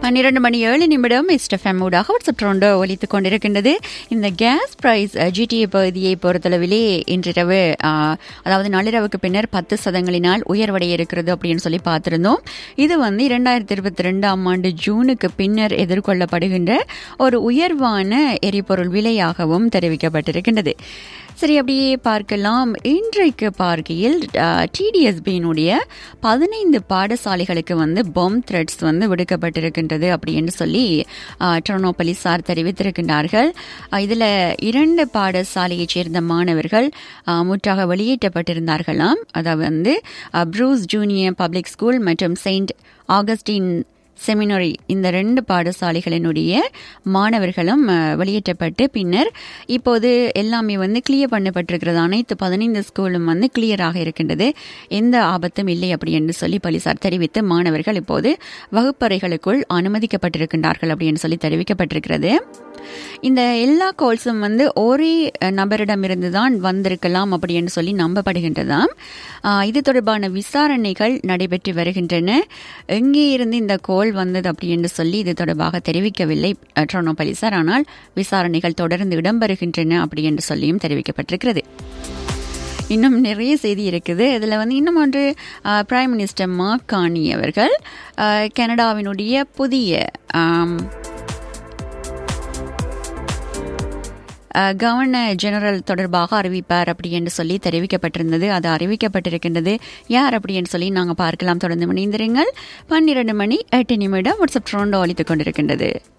பன்னிரண்டு மணி ஏழு நிமிடம் இஸ்டஃபெம் ஊடாக வாட்ஸ்அப் ட்ரோண்டோ ஒலித்துக் கொண்டிருக்கின்றது இந்த கேஸ் பிரைஸ் ஜிடிஏ பகுதியை பொறுத்தளவிலே இன்றிரவு ஆ, அதாவது நள்ளிரவுக்கு பின்னர் பத்து சதங்களினால் உயர்வடைய இருக்கிறது அப்படின்னு சொல்லி பார்த்திருந்தோம் இது வந்து இரண்டாயிரத்தி இருபத்தி ரெண்டாம் ஆண்டு ஜூனுக்கு பின்னர் எதிர்கொள்ளப்படுகின்ற ஒரு உயர்வான எரிபொருள் விலையாகவும் தெரிவிக்கப்பட்டிருக்கின்றது சரி அப்படியே பார்க்கலாம் இன்றைக்கு பார்க்கையில் டிடிஎஸ்பியினுடைய பதினைந்து பாடசாலைகளுக்கு வந்து பொம் த்ரெட்ஸ் வந்து விடுக்கப்பட்டிருக்கின்றது அப்படின்னு சொல்லி டொர்னோ போலீசார் தெரிவித்திருக்கின்றார்கள் அஹ், இதுல இரண்டு பாடசாலையைச் சேர்ந்த மாணவர்கள் அஹ், முற்றாக வெளியேற்றப்பட்டிருந்தார்களாம் அதாவது வந்து அஹ், ப்ரூஸ் ஜூனியர் பப்ளிக் ஸ்கூல் மற்றும் செயின்ட் ஆகஸ்டின் செமினரி இந்த ரெண்டு பாடசாலைகளினுடைய மாணவர்களும் அஹ், வெளியேற்றப்பட்டு பின்னர் இப்போது எல்லாமே வந்து கிளியர் பண்ணப்பட்டிருக்கிறது அனைத்து பதினைந்து ஸ்கூலும் வந்து கிளியராக இருக்கின்றது எந்த ஆபத்தும் இல்லை அப்படி என்று சொல்லி போலீசார் தெரிவித்து மாணவர்கள் இப்போது வகுப்பறைகளுக்குள் அனுமதிக்கப்பட்டிருக்கின்றார்கள் அப்படின்னு சொல்லி தெரிவிக்கப்பட்டிருக்கிறது இந்த எல்லா கால்ஸும் வந்து ஒரே அஹ், நபரிடமிருந்து தான் வந்திருக்கலாம் அப்படி என்று சொல்லி நம்பப்படுகின்றதாம் ஆஹ், இது தொடர்பான விசாரணைகள் நடைபெற்று வருகின்றன எங்கே இருந்து இந்த கோல் வந்தது அப்படி என்று சொல்லி இது தொடர்பாக தெரிவிக்கவில்லை அஹ், டொரண்டோ போலீசார் ஆனால் விசாரணைகள் தொடர்ந்து இடம்பெறுகின்றன அப்படி என்று சொல்லியும் தெரிவிக்கப்பட்டிருக்கிறது இன்னும் நிறைய செய்தி இருக்குது இதில் வந்து இன்னும் ஒன்று அஹ், பிரைம் மினிஸ்டர் மார்க் கானி அவர்கள் அஹ், கனடாவினுடைய புதிய ஆம், அஹ், கவர்னர் ஜெனரல் தொடர்பாக அறிவிப்பார் அப்படி என்று சொல்லி தெரிவிக்கப்பட்டிருந்தது அது அறிவிக்கப்பட்டிருக்கின்றது யார் அப்படி என்று சொல்லி நாங்கள் பார்க்கலாம் தொடர்ந்து இணைந்திருங்கள் பன்னிரண்டு மணி எட்டு நிமிடம் வாட்ஸ்அப் ட்ரோண்டோ அளித்துக் கொண்டிருக்கின்றது